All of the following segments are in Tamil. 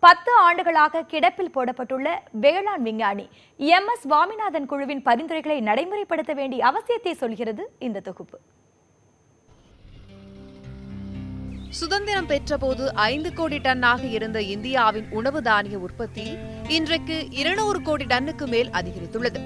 பத்து ஆண்டுகளாக கிடப்பில் போடப்பட்டுள்ள வேளாண் விஞ்ஞானி எம் எஸ் சுவாமிநாதன் குழுவின் பரிந்துரைகளை நடைமுறைப்படுத்த வேண்டிய அவசியத்தை சொல்கிறது இந்த தொகுப்பு சுதந்திரம் பெற்றபோது ஐந்து கோடி டன்னாக இருந்த இந்தியாவின் உணவு தானிய உற்பத்தி இன்றைக்கு இருநூறு கோடி டன்னுக்கு மேல் அதிகரித்துள்ளது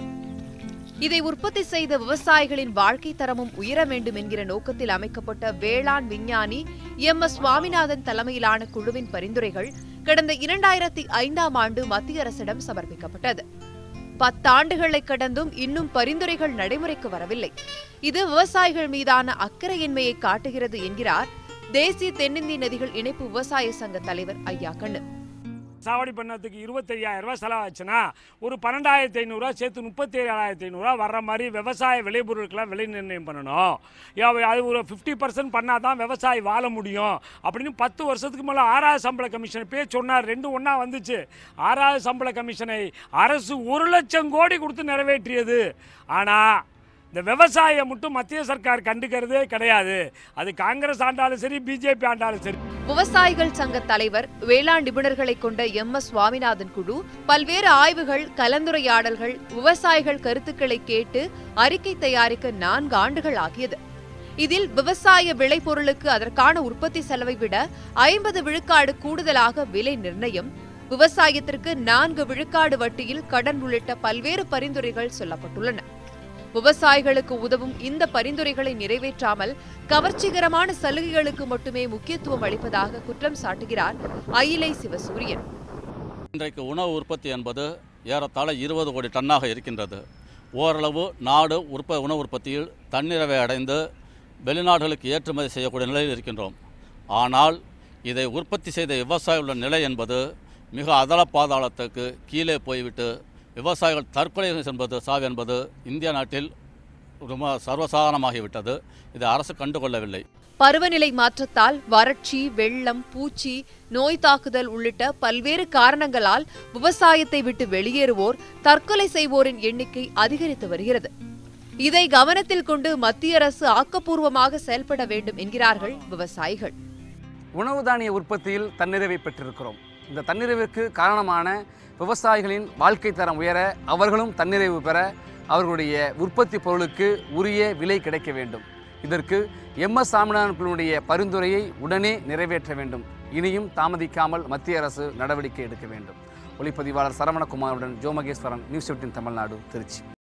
இதை உற்பத்தி செய்த விவசாயிகளின் வாழ்க்கை தரமும் உயர வேண்டும் என்கிற நோக்கத்தில் அமைக்கப்பட்ட வேளாண் விஞ்ஞானி எம் எஸ் சுவாமிநாதன் தலைமையிலான குழுவின் பரிந்துரைகள் கடந்த இரண்டாயிரத்தி ஐந்தாம் ஆண்டு மத்திய அரசிடம் சமர்ப்பிக்கப்பட்டது பத்தாண்டுகளை கடந்தும் இன்னும் பரிந்துரைகள் நடைமுறைக்கு வரவில்லை இது விவசாயிகள் மீதான அக்கறையின்மையை காட்டுகிறது என்கிறார் தேசிய தென்னிந்திய நதிகள் இணைப்பு விவசாய சங்க தலைவர் ஐயா கண்ணு சாவடி பண்ணதுக்கு இருபத்தையாயிரம் ரூபாய் செலவாச்சுன்னா ஒரு பன்னெண்டாயிரத்தி ஐநூறுரூவா சேர்த்து முப்பத்தி ஏழாயிரத்தி ஐநூறுரூவா வர்ற மாதிரி விவசாய விளைபொருட்கெல்லாம் விலை நிர்ணயம் பண்ணணும் யா- அது ஒரு ஃபிஃப்டி பர்சன்ட் பண்ணால் தான் விவசாயி வாழ முடியும் அப்படின்னு பத்து வருஷத்துக்கு மேலே ஆறாவது சம்பள கமிஷன் பேர் சொன்னார் ரெண்டும் ஒன்றா வந்துச்சு ஆறாவது சம்பள கமிஷனை அரசு ஒரு லட்சம் கோடி கொடுத்து நிறைவேற்றியது ஆனால் இந்த விவசாயியை மட்டும் மத்திய சர்க்கார் கண்டுக்கிறதே கிடையாது அது காங்கிரஸ் ஆண்டாலும் சரி பிஜேபி ஆண்டாலும் சரி விவசாயிகள் சங்க தலைவர் வேளாண் நிபுணர்களை கொண்ட எம் எஸ் சுவாமிநாதன் குழு பல்வேறு ஆய்வுகள் கலந்துரையாடல்கள் விவசாயிகள் கருத்துக்களை கேட்டு அறிக்கை தயாரிக்க நான்கு ஆண்டுகள் ஆகியது இதில் விவசாய விளைபொருளுக்கு அதற்கான உற்பத்தி செலவை விட ஐம்பது விழுக்காடு கூடுதலாக விலை நிர்ணயம் விவசாயத்திற்கு நான்கு விழுக்காடு வட்டியில் கடன் உள்ளிட்ட பல்வேறு பரிந்துரைகள் சொல்லப்பட்டுள்ளன விவசாயிகளுக்கு உதவும் இந்த பரிந்துரைகளை நிறைவேற்றாமல் கவர்ச்சிகரமான சலுகைகளுக்கு மட்டுமே முக்கியத்துவம் அளிப்பதாக குற்றம் சாட்டுகிறார் அயிலை சிவசூரியன் இன்றைக்கு உணவு உற்பத்தி என்பது ஏறத்தாழ இருபது கோடி டன்னாக இருக்கின்றது ஓரளவு நாடு உற்ப உணவு உற்பத்தியில் தன்னிறைவை அடைந்து வெளிநாடுகளுக்கு ஏற்றுமதி செய்யக்கூடிய நிலையில் இருக்கின்றோம் ஆனால் இதை உற்பத்தி செய்த விவசாயிகளுடைய நிலை என்பது மிக அதல பாதாளத்துக்கு கீழே போய்விட்டு விவசாயிகள் தற்கொலை என்பது சாவு என்பது இந்திய நாட்டில் ரொம்ப சர்வசாதாரணமாகிவிட்டது இதை அரசு கண்டுகொள்ளவில்லை பருவநிலை மாற்றத்தால் வறட்சி வெள்ளம் பூச்சி நோய் தாக்குதல் உள்ளிட்ட பல்வேறு காரணங்களால் விவசாயத்தை விட்டு வெளியேறுவோர் தற்கொலை செய்வோரின் எண்ணிக்கை அதிகரித்து வருகிறது இதை கவனத்தில் கொண்டு மத்திய அரசு ஆக்கப்பூர்வமாக செயல்பட வேண்டும் என்கிறார்கள் விவசாயிகள் உணவு தானிய உற்பத்தியில் தன்னிறைவை பெற்றிருக்கிறோம் இந்த தன்னிறைவிற்கு காரணமான விவசாயிகளின் வாழ்க்கை தரம் உயர அவர்களும் தன்னிறைவு பெற அவர்களுடைய உற்பத்தி பொருளுக்கு உரிய விலை கிடைக்க வேண்டும் இதற்கு எம் எஸ் சாமிநாதன் குழுவுடைய பரிந்துரையை உடனே நிறைவேற்ற வேண்டும் இனியும் தாமதிக்காமல் மத்திய அரசு நடவடிக்கை எடுக்க வேண்டும் ஒளிப்பதிவாளர் சரவணகுமாருடன் ஜோ மகேஸ்வரன் நியூஸ் எயிட்டின் தமிழ்நாடு திருச்சி